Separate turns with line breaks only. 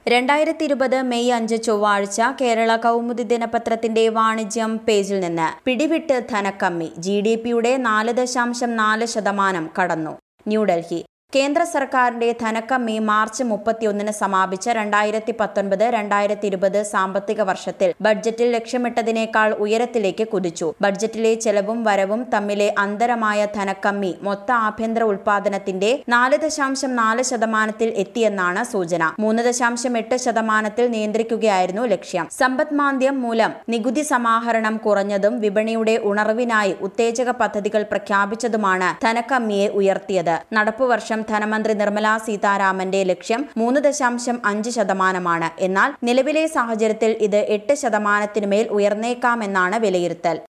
രണ്ടായിരത്തി ഇരുപത് മെയ് അഞ്ച് ചൊവ്വാഴ്ച കേരള കൗമുദി ദിനപത്രത്തിന്റെ വാണിജ്യം പേജിൽ നിന്ന് പിടിവിട്ട് ധനക്കമ്മി ജി ഡി പിയുടെ നാല് ദശാംശം നാല് ശതമാനം കടന്നു ന്യൂഡൽഹി കേന്ദ്ര സർക്കാരിന്റെ ധനക്കമ്മി മാർച്ച് മുപ്പത്തിയൊന്നിന് സമാപിച്ച രണ്ടായിരത്തി പത്തൊൻപത് രണ്ടായിരത്തി ഇരുപത് സാമ്പത്തിക വർഷത്തിൽ ബഡ്ജറ്റിൽ ലക്ഷ്യമിട്ടതിനേക്കാൾ ഉയരത്തിലേക്ക് കുതിച്ചു ബഡ്ജറ്റിലെ ചെലവും വരവും തമ്മിലെ അന്തരമായ ധനക്കമ്മി മൊത്ത ആഭ്യന്തര ഉൽപാദനത്തിന്റെ നാല് ദശാംശം നാല് ശതമാനത്തിൽ എത്തിയെന്നാണ് സൂചന മൂന്ന് ദശാംശം എട്ട് ശതമാനത്തിൽ നിയന്ത്രിക്കുകയായിരുന്നു ലക്ഷ്യം സമ്പദ് മാന്ദ്യം മൂലം നികുതി സമാഹരണം കുറഞ്ഞതും വിപണിയുടെ ഉണർവിനായി ഉത്തേജക പദ്ധതികൾ പ്രഖ്യാപിച്ചതുമാണ് ധനക്കമ്മിയെ ഉയർത്തിയത് നടപ്പുവർഷം ധനമന്ത്രി നിർമ്മലാ സീതാരാമന്റെ ലക്ഷ്യം മൂന്ന് ദശാംശം അഞ്ച് ശതമാനമാണ് എന്നാൽ നിലവിലെ സാഹചര്യത്തിൽ ഇത് എട്ട് ശതമാനത്തിനുമേൽ ഉയർന്നേക്കാമെന്നാണ് വിലയിരുത്തൽ